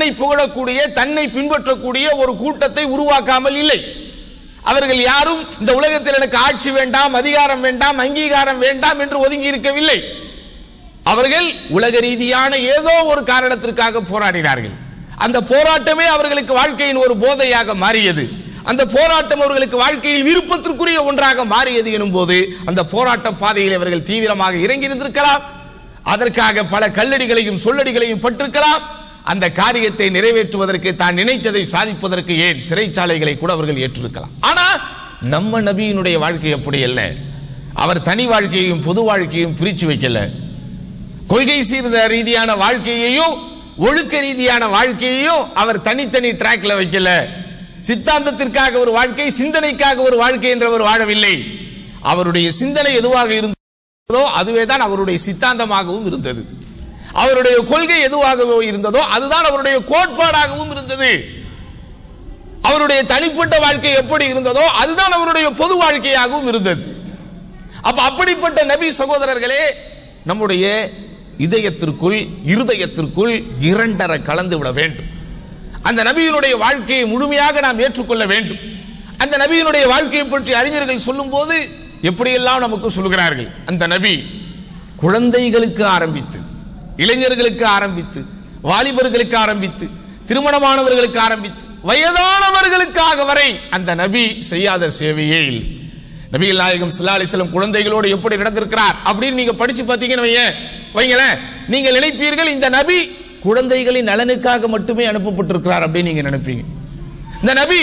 தன்னை புகழக்கூடிய தன்னை பின்பற்றக்கூடிய ஒரு கூட்டத்தை உருவாக்காமல் இல்லை அவர்கள் யாரும் இந்த உலகத்தில் எனக்கு ஆட்சி வேண்டாம் அதிகாரம் வேண்டாம் அங்கீகாரம் வேண்டாம் என்று ஒதுங்கி இருக்கவில்லை அவர்கள் உலக ரீதியான ஏதோ ஒரு காரணத்திற்காக போராடினார்கள் அந்த போராட்டமே அவர்களுக்கு வாழ்க்கையின் ஒரு போதையாக மாறியது அந்த போராட்டம் அவர்களுக்கு வாழ்க்கையில் விருப்பத்திற்குரிய ஒன்றாக மாறியது எனும் போது அந்த போராட்ட பாதையில் அவர்கள் தீவிரமாக இறங்கி இருந்திருக்கலாம் அதற்காக பல கல்லடிகளையும் சொல்லடிகளையும் பட்டிருக்கலாம் அந்த காரியத்தை நிறைவேற்றுவதற்கு தான் நினைத்ததை சாதிப்பதற்கு ஏன் சிறைச்சாலைகளை கூட அவர்கள் ஏற்றிருக்கலாம் ஆனா நம்ம நபியினுடைய வாழ்க்கை அப்படி அல்ல அவர் தனி வாழ்க்கையையும் பொது வாழ்க்கையும் பிரிச்சு வைக்கல கொள்கை சீர்த ரீதியான வாழ்க்கையையும் ஒழுக்க ரீதியான வாழ்க்கையையும் அவர் தனித்தனி டிராக்ல வைக்கல சித்தாந்தத்திற்காக ஒரு வாழ்க்கை சிந்தனைக்காக ஒரு வாழ்க்கை என்றவர் வாழவில்லை அவருடைய சிந்தனை எதுவாக இருந்ததோ அதுவே தான் அவருடைய சித்தாந்தமாகவும் இருந்தது அவருடைய கொள்கை எதுவாகவோ இருந்ததோ அதுதான் அவருடைய கோட்பாடாகவும் இருந்தது அவருடைய தனிப்பட்ட வாழ்க்கை எப்படி இருந்ததோ அதுதான் அவருடைய பொது வாழ்க்கையாகவும் இருந்தது அப்ப அப்படிப்பட்ட நபி சகோதரர்களே நம்முடைய இதயத்திற்குள் இருதயத்திற்குள் இரண்டரை கலந்து விட வேண்டும் அந்த நபியினுடைய வாழ்க்கையை முழுமையாக நாம் ஏற்றுக்கொள்ள வேண்டும் அந்த நபியினுடைய வாழ்க்கையை பற்றி அறிஞர்கள் சொல்லும்போது எப்படியெல்லாம் நமக்கு சொல்கிறார்கள் அந்த நபி குழந்தைகளுக்கு ஆரம்பித்து இளைஞர்களுக்கு ஆரம்பித்து வாலிபர்களுக்கு ஆரம்பித்து திருமணமானவர்களுக்கு ஆரம்பித்து வயதானவர்களுக்காக வரை அந்த நபி செய்யாத சேவையே இல்லை நபிகள் நாயகம் ஸல்லல்லாஹு அலைஹி வஸல்லம் குழந்தைகளோடு எப்படி நடந்திருக்கிறார் அப்படின்னு நீங்க படிச்சு பார்த்தீங்கன்னு வையேன் வைங்களேன் நீங்கள் நினைப்பீர்கள் இந்த நபி குழந்தைகளின் நலனுக்காக மட்டுமே அனுப்பப்பட்டிருக்கிறார் அப்படின்னு நீங்க நினைப்பீங்க இந்த நபி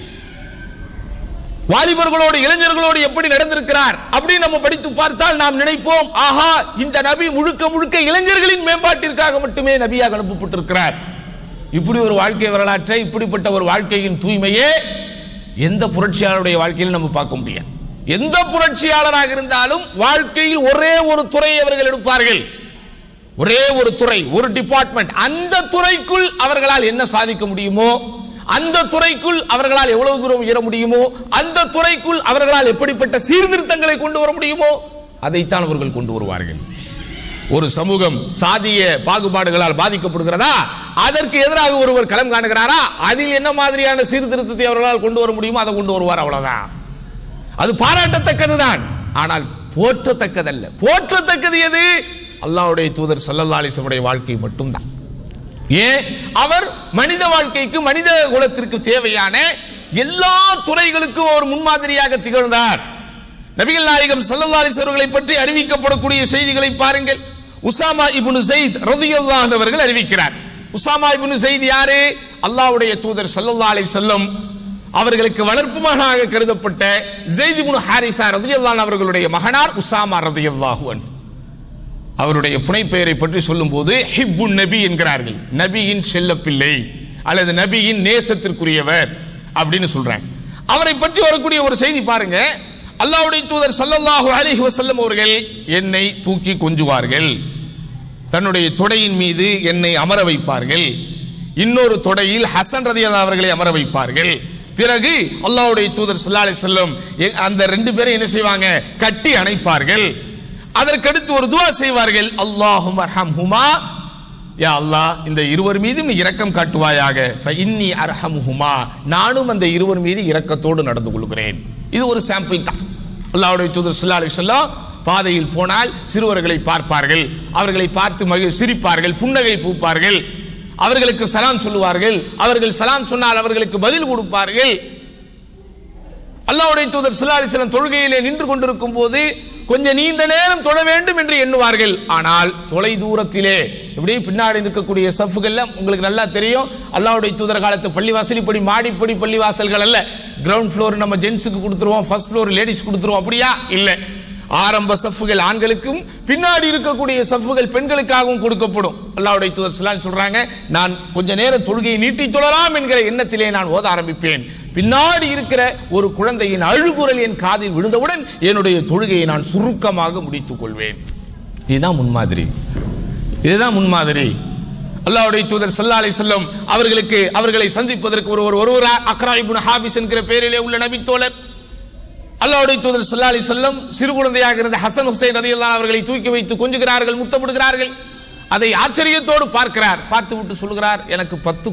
வாலிபர்களோடு இளைஞர்களோடு எப்படி நடந்திருக்கிறார் அப்படின்னு நம்ம படித்து பார்த்தால் நாம் நினைப்போம் ஆஹா இந்த நபி முழுக்க முழுக்க இளைஞர்களின் மேம்பாட்டிற்காக மட்டுமே நபியாக அனுப்பப்பட்டிருக்கிறார் இப்படி ஒரு வாழ்க்கை வரலாற்றை இப்படிப்பட்ட ஒரு வாழ்க்கையின் தூய்மையே எந்த புரட்சியாளருடைய வாழ்க்கையிலும் நம்ம பார்க்க முடியாது எந்த புரட்சியாளராக இருந்தாலும் வாழ்க்கையில் ஒரே ஒரு துறையை அவர்கள் எடுப்பார்கள் ஒரே ஒரு துறை ஒரு டிபார்ட்மெண்ட் அந்த துறைக்குள் அவர்களால் என்ன சாதிக்க முடியுமோ அந்த துறைக்குள் அவர்களால் எவ்வளவு தூரம் உயர முடியுமோ அந்த துறைக்குள் அவர்களால் எப்படிப்பட்ட சீர்திருத்தங்களை கொண்டு வர முடியுமோ அதைத்தான் அவர்கள் கொண்டு வருவார்கள் ஒரு சமூகம் சாதிய பாகுபாடுகளால் பாதிக்கப்படுகிறதா அதற்கு எதிராக ஒருவர் களம் காணுகிறாரா அதில் என்ன மாதிரியான சீர்திருத்தத்தை அவர்களால் கொண்டு வர முடியுமோ அதை கொண்டு வருவார் அவ்வளவுதான் அது பாராட்டத்தக்கதுதான் ஆனால் போற்றத்தக்கதல்ல போற்றத்தக்கது எது அல்லாஹ்வுடைய தூதர் ஸல்லல்லாஹு அலைஹி வஸல்லம் வாழ்க்கை மட்டும்தான் ஏன் அவர் மனித வாழ்க்கைக்கு மனித குலத்திற்கு தேவையான எல்லா துறைகளுக்கும் அவர் முன்மாதிரியாக திகழ்ந்தார் நபிகள் நாயகம் ஸல்லல்லாஹு அலைஹி வஸல்லம் அவர்களை பற்றி அறிவிக்கப்படக்கூடிய செய்திகளை பாருங்கள் உசாமா இப்னு ஸைத் ரலியல்லாஹு அன்ஹு அவர்கள் அறிவிக்கிறார் உசாமா இப்னு ஸைத் யாரு அல்லாஹ்வுடைய தூதர் ஸல்லல்லாஹு அலைஹி வஸல்லம் அவர்களுக்கு வளர்ப்பு மகனாக கருதப்பட்ட ஜெயித் இப்னு ஹாரிசா ரலியல்லாஹு அன்ஹு அவர்களுடைய மகனார் உசாமா ரலியல்லாஹு அன்ஹு அவருடைய புனைப்பெயரை பற்றி சொல்லும்போது ஹிப்பு நபி என்கிறார்கள் நபியின் செல்லப்பிள்ளை அல்லது நபியின் நேசத்திற்குரியவர் அப்படின்னு சொல்றாங்க அவரை பற்றி வரக்கூடிய ஒரு செய்தி பாருங்க அல்லாஹ்வுடைய தூதர் ஸல்லல்லாஹு அலைஹி வஸல்லம் அவர்கள் என்னை தூக்கி கொஞ்சுவார்கள் தன்னுடைய தொடையின் மீது என்னை அமர வைப்பார்கள் இன்னொரு தொடையில் ஹசன் ரதியல்லாஹு அவர்களை அமர வைப்பார்கள் பிறகு அல்லாஹ்வுடைய தூதர் ஸல்லல்லாஹு அலைஹி வஸல்லம் எ- அந்த ரெண்டு பேரும் என்ன செய்வாங்க கட்டி அணைப்பார்கள் அதற்கடுத்து ஒரு துவா செய்வார்கள் அல்லாஹும் அர்ஹம்ஹுமா யா அல்லாஹ் இந்த இருவர் மீதும் நீ இரக்கம் காட்டுவாயாக இன்னி அர்ஹம்ஹுமா நானும் அந்த இருவர் மீது இரக்கத்தோடு நடந்து கொள்கிறேன் இது ஒரு சாம்பிள் தான் அல்லாஹ்வுடைய தூதர் ஸல்லல்லாஹு அலைஹி வஸல்லம் பாதையில் போனால் சிறுவர்களை பார்ப்பார்கள் அவர்களை பார்த்து மகிழ் சிரிப்பார்கள் புன்னகை பூப்பார்கள் அவர்களுக்கு சலாம் சொல்லுவார்கள் அவர்கள் சலாம் சொன்னால் அவர்களுக்கு பதில் கொடுப்பார்கள் அல்லாஹ்வுடைய தூதர் ஸல்லல்லாஹு அலைஹி வஸல்லம் தொழுகையிலே நின்று கொண்டிருக்கும் போது கொஞ்சம் நீண்ட நேரம் தொழ வேண்டும் என்று எண்ணுவார்கள் ஆனால் தொலை தூரத்திலே இப்படி பின்னாடி இருக்கக்கூடிய சஃப்கள்ல உங்களுக்கு நல்லா தெரியும் அல்லாஹ்வுடைய தூதர் காலத்து பள்ளிவாசல் இப்படி மாடிப்படி பள்ளிவாசல்கள் அல்ல கிரவுண்ட் ஃப்ளோர் நம்ம ஜென்ஸுக்கு கொடுத்துருவோம் ஃபர்ஸ்ட் ஃப்ளோர் லேடிஸ் கொடுத்துருவோம் அப்படியா இல்ல ஆரம்ப சஃப்புகள் ஆண்களுக்கும் பின்னாடி இருக்கக்கூடிய சஃப்புகள் பெண்களுக்காகவும் கொடுக்கப்படும் அல்லாஹ்வுடைய தூதர் ஸல்லல்லாஹு சொல்றாங்க நான் கொஞ்ச நேரம் தொழுகையை நீட்டி தொழலாம் என்கிற எண்ணத்திலே நான் ஓத ஆரம்பிப்பேன் பின்னாடி இருக்கிற ஒரு குழந்தையின் அழுகுரல் என் காதில் விழுந்தவுடன் என்னுடைய தொழுகையை நான் சுருக்கமாக முடித்துக் கொள்வேன் இதுதான் முன்மாதிரி இதுதான் முன்மாதிரி அல்லாஹ்வுடைய தூதர் ஸல்லல்லாஹு அலைஹி வஸல்லம் அவர்களுக்கு அவர்களை சந்திப்பதற்கு ஒரு ஒரு ஒருவர் அக்ரா இப்னு ஹாபிஸ் என்கிற பெயரிலே உள்ள நபி தோழர் அல்லாஹ்வுடைய தூதர் ஸல்லல்லாஹு அலைஹி வஸல்லம் சிறு குழந்தையாக இருந்த ஹசன் ஹுசைன் ரலியல்லாஹு அவர்களை தூக்கி வைத்து கொஞ்சுகிறார்கள் முத்தமிடுகிறார்கள் அதை ஆச்சரியத்தோடு பார்க்கிறார் பார்த்து விட்டு சொல்கிறார் எனக்கு பத்து